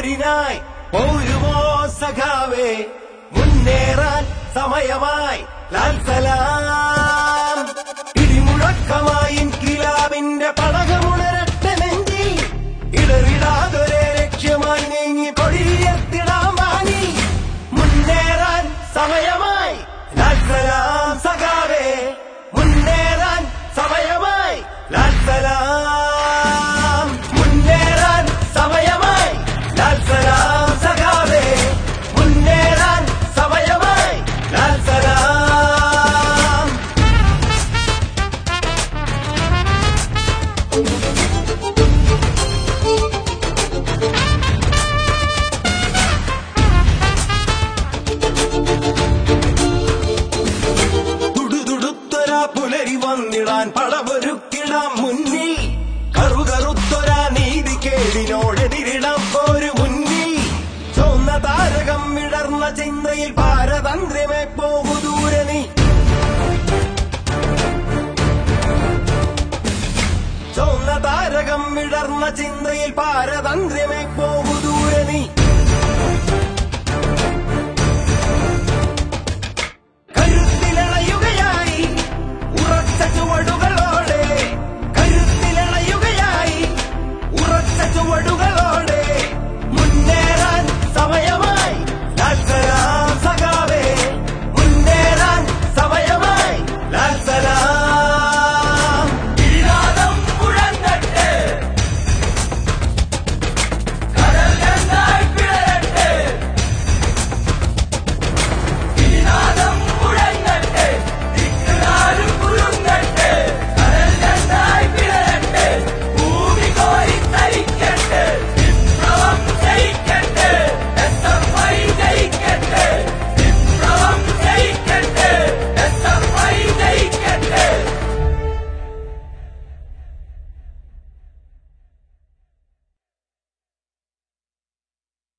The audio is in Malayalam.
പോരിനായി പോരുമോ സഖാവേ മുന്നേറാൻ സമയമായി ലാൽ സലാം ഇടിമുഴക്കമായി കിലാവിന്റെ പടകമുണരട്ട നെഞ്ചിൽ ഇടറിടാതൊരേ ലക്ഷ്യമായി നീങ്ങി കൊടിയെത്തിടാൻ വാങ്ങി മുന്നേറാൻ സമയമായി ലാൽ സലാം സഖാവേ മുന്നേറാൻ സമയമായി ലാൽ സലാം മുന്നേറാൻ സമയമായി ലാൽ സലാം സഖാവേ മുന്നേറാൻ സമയമായി ലാൽ സലാം തുടുതുടുത്തൊരാ പുലരി വന്നിടാൻ പടമൊരുക്കിടാം മുന്നിൽ കറുകറുത്തൊരാ നീതി കേടിനോടെതിരിടാം ഒരു മുന്നിൽ ചുവന്ന താരകം വിടർന്ന ചിന്തയിൽ പാരതന്ത്രമേ പോകു ദൂരെ നീ ചുവന്ന താരകം വിടർന്ന ചിന്തയിൽ പാരതന്ത്രമേ പോകു